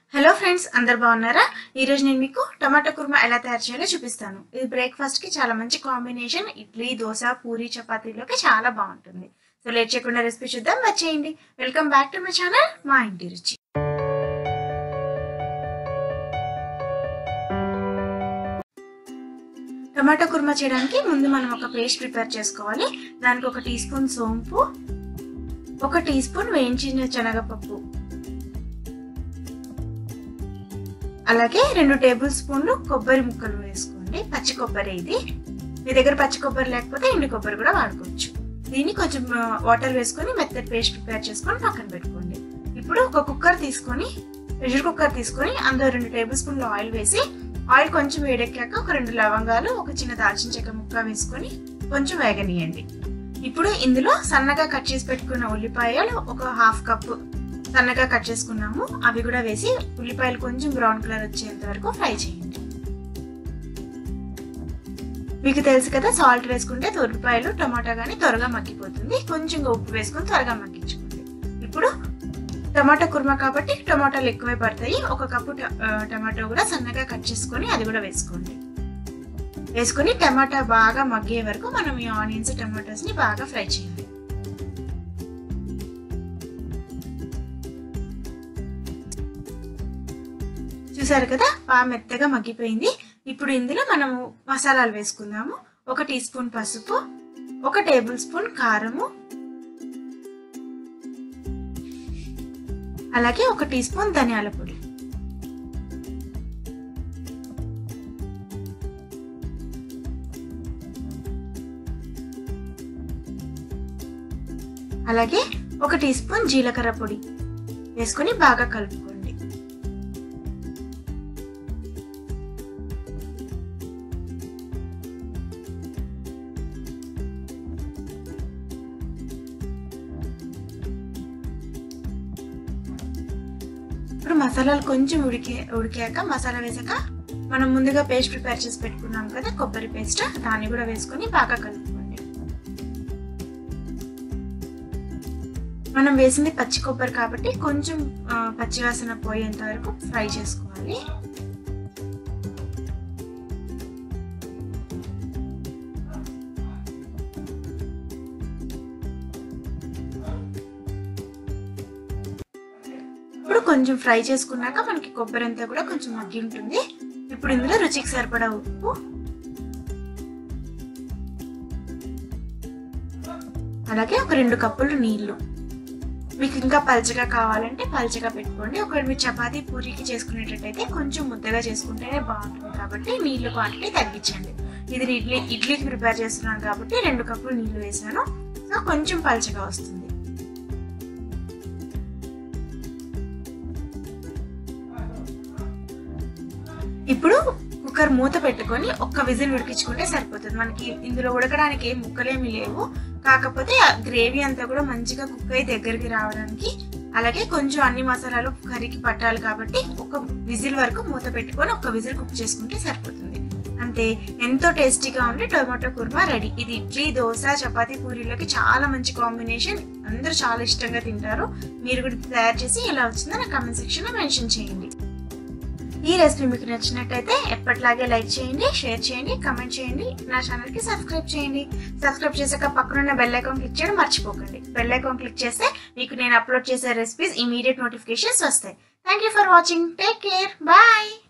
hello friends అందరు బాగున్నారా ఈరోజు నేను మీకు టమాటో కుర్మా ఎలా తయారు చేయాలో చూపిస్తాను ఇది బ్రేక్ఫాస్ట్ కి చాలా మంచి కాంబినేషన్ ఇడ్లీ దోశ పూరి చపాతీలోకి చాలా బాగుంటుంది సో లేట్ చేయకుండా రెసిపీ చూద్దాం వచ్చేయండి welcome back to my channel మా ఇంటి రుచి టమాటో కుర్మా చేయడానికి ముందు మనం ఒక పేస్ట్ ప్రిపేర్ చేసుకోవాలి దానికి ఒక టీ స్పూన్ సోంపు ఒక టీ స్పూన్ వేయించిన శనగపప్పు అలాగే రెండు టేబుల్ స్పూన్లు కొబ్బరి ముక్కలు వేసుకోండి పచ్చి కొబ్బరి ఇది మీ దగ్గర పచ్చి కొబ్బరి లేకపోతే ఎండు కొబ్బరి కూడా వాడుకోవచ్చు దీన్ని కొంచెం వాటర్ వేసుకొని మెత్తటి పేస్ట్ ప్రిపేర్ చేసుకొని పక్కన పెట్టుకోండి ఇప్పుడు ఒక కుక్కర్ తీసుకొని ప్రెషర్ కుక్కర్ తీసుకొని అందులో రెండు టేబుల్ స్పూన్లు ఆయిల్ వేసి ఆయిల్ కొంచెం వేడెక్కాక ఒక రెండు లవంగాలు ఒక చిన్న దాల్చిన చెక్క ముక్క వేసుకొని కొంచెం వేగనీయండి ఇప్పుడు ఇందులో సన్నగా కట్ చేసి పెట్టుకున్న ఉల్లిపాయలు ఒక హాఫ్ కప్పు సన్నగా కట్ చేసుకున్నాము అవి కూడా వేసి ఉల్లిపాయలు కొంచెం బ్రౌన్ కలర్ వచ్చేంత వరకు ఫ్రై చేయండి మీకు తెలుసు కదా సాల్ట్ వేసుకుంటే ఉల్లిపాయలు టమాటా కానీ త్వరగా మగ్గిపోతుంది కొంచెం ఉప్పు వేసుకొని త్వరగా మగ్గించుకోండి ఇప్పుడు టమాటా కుర్మా కాబట్టి టమాటాలు ఎక్కువే పడతాయి ఒక కప్పు టమాటో కూడా సన్నగా కట్ చేసుకొని అది కూడా వేసుకోండి వేసుకొని టమాటా బాగా మగ్గే వరకు మనం ఈ ఆనియన్స్ టమాటోస్ ని బాగా ఫ్రై చేయాలి చూసారు కదా బాగా మెత్తగా మగ్గిపోయింది ఇప్పుడు ఇందులో మనము మసాలాలు వేసుకుందాము ఒక టీ స్పూన్ పసుపు ఒక టేబుల్ స్పూన్ కారము అలాగే ఒక టీ స్పూన్ ధనియాల పొడి అలాగే ఒక టీ స్పూన్ జీలకర్ర పొడి వేసుకొని బాగా కలుపుకోండి ఇప్పుడు మసాలాలు కొంచెం ఉడికే ఉడికాక మసాలా వేసాక మనం ముందుగా పేస్ట్ ప్రిపేర్ చేసి పెట్టుకున్నాం కదా కొబ్బరి పేస్ట్ దాన్ని కూడా వేసుకొని బాగా కలుపుకోండి మనం వేసింది పచ్చి కొబ్బరి కాబట్టి కొంచెం పచ్చివాసన పోయేంత వరకు ఫ్రై చేసుకోవాలి ఇప్పుడు కొంచెం ఫ్రై చేసుకున్నాక మనకి కొబ్బరి అంతా కూడా కొంచెం మగ్గి ఉంటుంది ఇప్పుడు ఇందులో రుచికి సరిపడా ఉప్పు అలాగే ఒక రెండు కప్పులు నీళ్లు మీకు ఇంకా పల్చగా కావాలంటే పల్చగా పెట్టుకోండి ఒకవేళ మీరు చపాతీ పూరికి చేసుకునేటట్టయితే కొంచెం ముద్దగా చేసుకుంటేనే బాగుంటుంది కాబట్టి నీళ్లు క్వాంటిటీ తగ్గించండి ఇది ఇడ్లీ ఇడ్లీకి ప్రిపేర్ చేస్తున్నాను కాబట్టి రెండు కప్పులు నీళ్లు వేసాను సో కొంచెం పల్చగా వస్తుంది ఇప్పుడు కుక్కర్ మూత పెట్టుకొని ఒక్క విజిల్ ఉడికించుకుంటే సరిపోతుంది మనకి ఇందులో ఉడకడానికి ఏం ముక్కలేమి లేవు కాకపోతే గ్రేవీ అంతా కూడా మంచిగా కుక్ అయి దగ్గరికి రావడానికి అలాగే కొంచెం అన్ని మసాలాలు కర్రీకి పట్టాలి కాబట్టి ఒక విజిల్ వరకు మూత పెట్టుకొని ఒక విజిల్ కుక్ చేసుకుంటే సరిపోతుంది అంతే ఎంతో టేస్టీగా ఉండే టొమాటో కుర్మా రెడీ ఇది ఇడ్లీ దోశ చపాతీ పూరీలోకి చాలా మంచి కాంబినేషన్ అందరూ చాలా ఇష్టంగా తింటారు మీరు కూడా తయారు చేసి ఎలా వచ్చిందో నా కమెంట్ సెక్షన్లో మెన్షన్ చేయండి ఈ రెసిపీ మీకు నచ్చినట్టయితే ఎప్పటిలాగే లైక్ చేయండి షేర్ చేయండి కమెంట్ చేయండి నా ఛానల్కి సబ్స్క్రైబ్ చేయండి సబ్స్క్రైబ్ చేశాక పక్కనున్న బెల్ ఐకాన్ క్లిక్ చేయడం మర్చిపోకండి బెల్ ఐకాన్ క్లిక్ చేస్తే మీకు నేను అప్లోడ్ చేసే రెసిపీస్ ఇమీడియట్ నోటిఫికేషన్స్ వస్తాయి thank you for watching take care bye